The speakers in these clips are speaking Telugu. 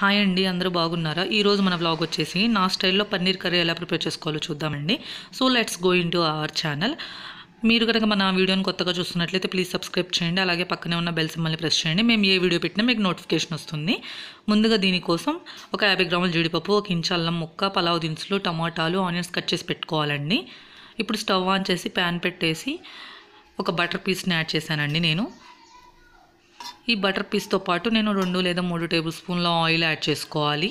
హాయ్ అండి అందరూ బాగున్నారా ఈరోజు మన వ్లాగ్ వచ్చేసి నా స్టైల్లో పన్నీర్ కర్రీ ఎలా ప్రిపేర్ చేసుకోవాలో చూద్దామండి so let's go into our channel మీరు కనుక మన వీడియోని కొత్తగా చూస్తున్నట్లయితే ప్లీజ్ సబ్స్క్రైబ్ చేయండి అలాగే పక్కనే ఉన్న బెల్ సింబల్ని ప్రెస్ చేయండి మేము ఏ వీడియో పెట్టినా మీకు నోటిఫికేషన్ వస్తుంది ముందుగా దీనికోసం ఒక యాభై గ్రాముల జీడిపప్పు ఒక ఇంచు అల్లం ముక్క పలావ్ దినుసులు టమాటాలు ఆనియన్స్ కట్ చేసి పెట్టుకోవాలండి ఇప్పుడు స్టవ్ ఆన్ చేసి ప్యాన్ పెట్టేసి ఒక బటర్ పీస్ని యాడ్ చేశానండి నేను ఈ బటర్ పీస్తో పాటు నేను రెండు లేదా మూడు టేబుల్ స్పూన్ల ఆయిల్ యాడ్ చేసుకోవాలి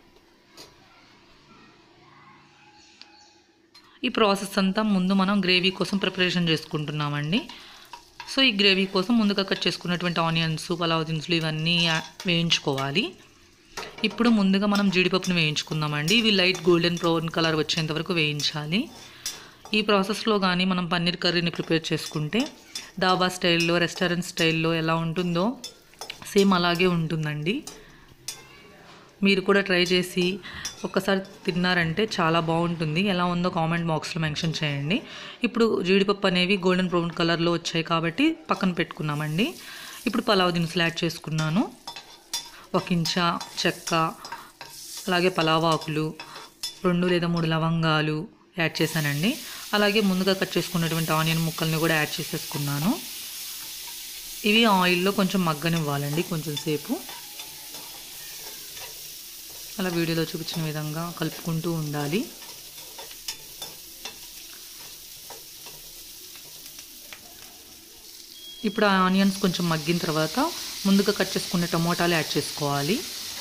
ఈ ప్రాసెస్ అంతా ముందు మనం గ్రేవీ కోసం ప్రిపరేషన్ చేసుకుంటున్నామండి సో ఈ గ్రేవీ కోసం ముందుగా కట్ చేసుకున్నటువంటి ఆనియన్స్ పలావ్ దినుసులు ఇవన్నీ యా- వేయించుకోవాలి ఇప్పుడు ముందుగా మనం జీడిపప్పుని వేయించుకుందామండి ఇవి లైట్ గోల్డెన్ బ్రౌన్ కలర్ వచ్చేంత వరకు వేయించాలి ఈ ప్రాసెస్లో కానీ మనం పన్నీర్ కర్రీని ప్రిపేర్ చేసుకుంటే డాబా స్టైల్లో రెస్టారెంట్ స్టైల్లో ఎలా ఉంటుందో సేమ్ అలాగే ఉంటుందండి మీరు కూడా ట్రై చేసి ఒక్కసారి తిన్నారంటే చాలా బాగుంటుంది ఎలా ఉందో కామెంట్ బాక్స్లో మెన్షన్ చేయండి ఇప్పుడు జీడిపప్పు అనేవి గోల్డెన్ బ్రౌన్ కలర్లో వచ్చాయి కాబట్టి పక్కన పెట్టుకున్నామండి ఇప్పుడు పలావ్ దినుసులు యాడ్ చేసుకున్నాను ఒక ఇంచా చెక్క అలాగే పలావ్ ఆకులు రెండు లేదా మూడు లవంగాలు యాడ్ చేశానండి అలాగే ముందుగా కట్ చేసుకున్నటువంటి ఆనియన్ ముక్కల్ని కూడా యాడ్ చేసేసుకున్నాను ఇవి ఆయిల్లో కొంచెం మగ్గనివ్వాలండి కొంచెం సేపు అలా వీడియోలో చూపించిన విధంగా కలుపుకుంటూ ఉండాలి ఇప్పుడు ఆ ఆనియన్స్ కొంచెం మగ్గిన తర్వాత ముందుగా కట్ చేసుకున్న టమోటాలు యాడ్ చేసుకోవాలి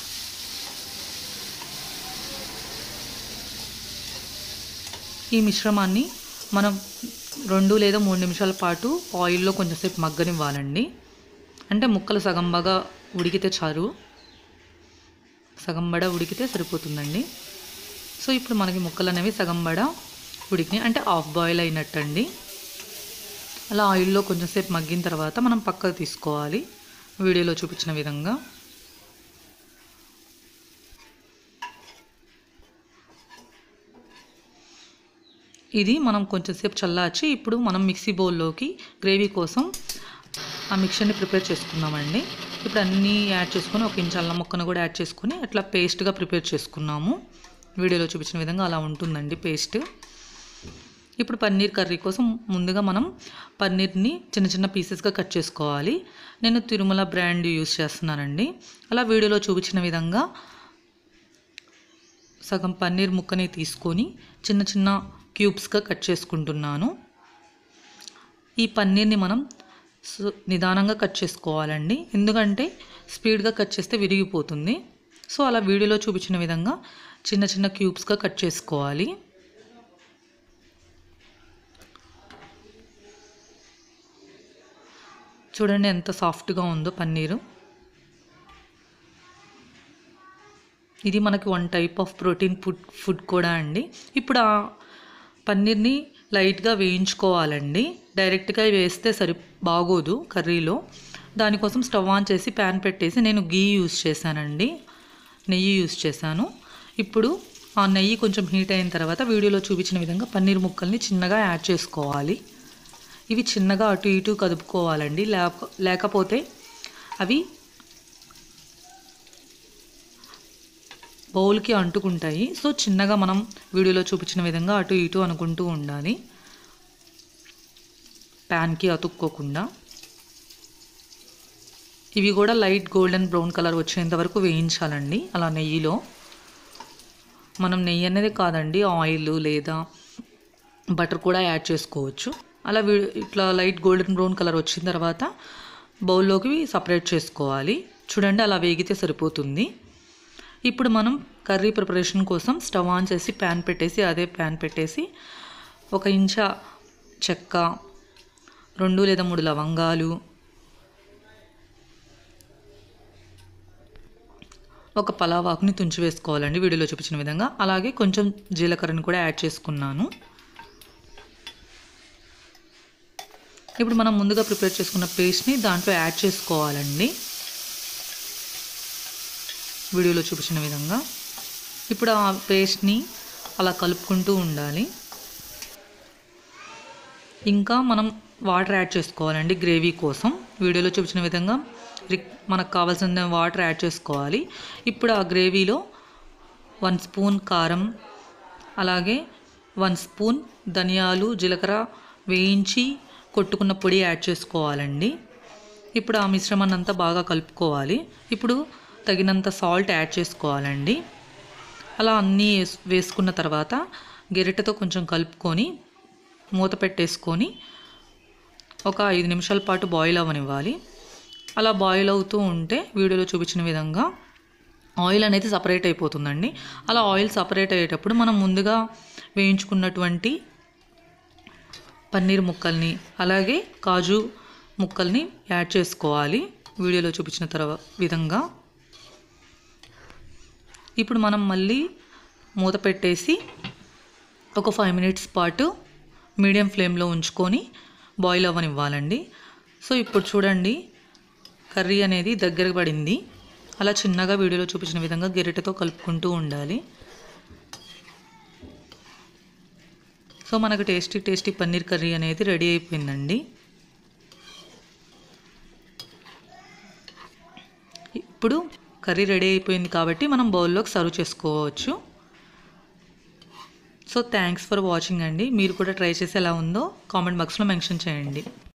ఈ మిశ్రమాన్ని మనం రెండు లేదా మూడు నిమిషాల పాటు ఆయిల్లో కొంచెంసేపు మగ్గనివ్వాలండి అంటే ముక్కలు సగం బాగా ఉడికితే చారు సగం బడ ఉడికితే సరిపోతుందండి సో ఇప్పుడు మనకి ముక్కలు అనేవి సగం బడ ఉడికినాయి అంటే హాఫ్ బాయిల్ అయినట్టండి అలా ఆయిల్లో కొంచెంసేపు మగ్గిన తర్వాత మనం పక్కకు తీసుకోవాలి వీడియోలో చూపించిన విధంగా ఇది మనం కొంచెంసేపు చల్లార్చి ఇప్పుడు మనం మిక్సీ బౌల్లోకి గ్రేవీ కోసం ఆ మిక్చర్ని ప్రిపేర్ చేసుకున్నామండి ఇప్పుడు అన్నీ యాడ్ చేసుకొని ఒక ఇంచు అల్లం ముక్కను కూడా యాడ్ చేసుకొని అట్లా పేస్ట్గా ప్రిపేర్ చేసుకున్నాము వీడియోలో చూపించిన విధంగా అలా ఉంటుందండి పేస్ట్ ఇప్పుడు పన్నీర్ కర్రీ కోసం ముందుగా మనం పన్నీర్ని చిన్న చిన్న పీసెస్గా కట్ చేసుకోవాలి నేను తిరుమల బ్రాండ్ యూస్ చేస్తున్నానండి అలా వీడియోలో చూపించిన విధంగా సగం పన్నీర్ ముక్కని తీసుకొని చిన్న చిన్న క్యూబ్స్గా కట్ చేసుకుంటున్నాను ఈ పన్నీర్ని మనం సు- నిదానంగా కట్ చేసుకోవాలండి ఎందుకంటే స్పీడ్గా కట్ చేస్తే విరిగిపోతుంది సో అలా వీడియోలో చూపించిన విధంగా చిన్న చిన్న క్యూబ్స్గా కట్ చేసుకోవాలి చూడండి ఎంత సాఫ్ట్గా ఉందో పన్నీరు ఇది మనకి one type of protein food food కూడా అండి ఇప్పుడు ఆ పన్నీర్ని లైట్గా వేయించుకోవాలండి డైరెక్ట్గా వేస్తే సరి బాగోదు కర్రీలో దానికోసం స్టవ్ ఆన్ చేసి ప్యాన్ పెట్టేసి నేను గీ యూస్ చేశానండి నెయ్యి యూస్ చేశాను ఇప్పుడు ఆ నెయ్యి కొంచెం హీట్ అయిన తర్వాత వీడియోలో చూపించిన విధంగా పన్నీర్ ముక్కల్ని చిన్నగా యాడ్ చేసుకోవాలి ఇవి చిన్నగా అటు ఇటు కదుపుకోవాలండి లేక లేకపోతే అవి బౌల్కి అంటుకుంటాయి సో చిన్నగా మనం వీడియోలో చూపించిన విధంగా అటు ఇటు అనుకుంటూ ఉండాలి ప్యాన్కి అతుక్కోకుండా ఇవి కూడా లైట్ గోల్డెన్ బ్రౌన్ కలర్ వచ్చేంత వరకు వేయించాలండి అలా నెయ్యిలో మనం నెయ్యి అనేది కాదండి ఆయిల్ లేదా బటర్ కూడా యాడ్ చేసుకోవచ్చు అలా వీ ఇట్లా లైట్ గోల్డెన్ బ్రౌన్ కలర్ వచ్చిన తర్వాత బౌల్లోకి సపరేట్ చేసుకోవాలి చూడండి అలా వేగితే సరిపోతుంది ఇప్పుడు మనం కర్రీ ప్రిపరేషన్ కోసం స్టవ్ ఆన్ చేసి ప్యాన్ పెట్టేసి అదే ప్యాన్ పెట్టేసి ఒక ఇంచ చెక్క రెండు లేదా మూడు లవంగాలు ఒక పలావాకుని తుంచి వేసుకోవాలండి వీడియోలో చూపించిన విధంగా అలాగే కొంచెం జీలకర్రని కూడా యాడ్ చేసుకున్నాను ఇప్పుడు మనం ముందుగా ప్రిపేర్ చేసుకున్న పేస్ట్ని దాంట్లో యాడ్ చేసుకోవాలండి వీడియోలో చూపించిన విధంగా ఇప్పుడు ఆ పేస్ట్ని అలా కలుపుకుంటూ ఉండాలి ఇంకా మనం వాటర్ యాడ్ చేసుకోవాలండి గ్రేవీ కోసం వీడియోలో చూపించిన విధంగా రిక్- మనకు కావాల్సిన వాటర్ యాడ్ చేసుకోవాలి ఇప్పుడు ఆ గ్రేవీలో వన్ స్పూన్ కారం అలాగే వన్ స్పూన్ ధనియాలు జీలకర్ర వేయించి కొట్టుకున్న పొడి యాడ్ చేసుకోవాలండి ఇప్పుడు ఆ మిశ్రమాన్ని అంతా బాగా కలుపుకోవాలి ఇప్పుడు తగినంత సాల్ట్ యాడ్ చేసుకోవాలండి అలా అన్నీ వేస్- వేసుకున్న తర్వాత గెరిటెతో కొంచెం కలుపుకొని మూత పెట్టేసుకొని ఒక ఐదు నిమిషాల పాటు బాయిల్ అవ్వనివ్వాలి అలా బాయిల్ అవుతూ ఉంటే వీడియోలో చూపించిన విధంగా ఆయిల్ అనేది సపరేట్ అయిపోతుందండి అలా ఆయిల్ సపరేట్ అయ్యేటప్పుడు మనం ముందుగా వేయించుకున్నటువంటి పన్నీర్ ముక్కల్ని అలాగే కాజు ముక్కల్ని యాడ్ చేసుకోవాలి వీడియోలో చూపించిన తర్వాత విధంగా ఇప్పుడు మనం మళ్ళీ మూత పెట్టేసి ఒక ఫైవ్ మినిట్స్ పాటు మీడియం ఫ్లేమ్లో ఉంచుకొని బాయిల్ అవ్వనివ్వాలండి సో ఇప్పుడు చూడండి కర్రీ అనేది దగ్గరకు పడింది అలా చిన్నగా వీడియోలో చూపించిన విధంగా గెరిటెతో కలుపుకుంటూ ఉండాలి సో మనకు టేస్టీ టేస్టీ పన్నీర్ కర్రీ అనేది రెడీ అయిపోయిందండి ఇప్పుడు కర్రీ రెడీ అయిపోయింది కాబట్టి మనం బౌల్లోకి సర్వ్ చేసుకోవచ్చు సో థ్యాంక్స్ ఫర్ వాచింగ్ అండి మీరు కూడా ట్రై చేసి ఎలా ఉందో కామెంట్ బాక్స్లో మెన్షన్ చేయండి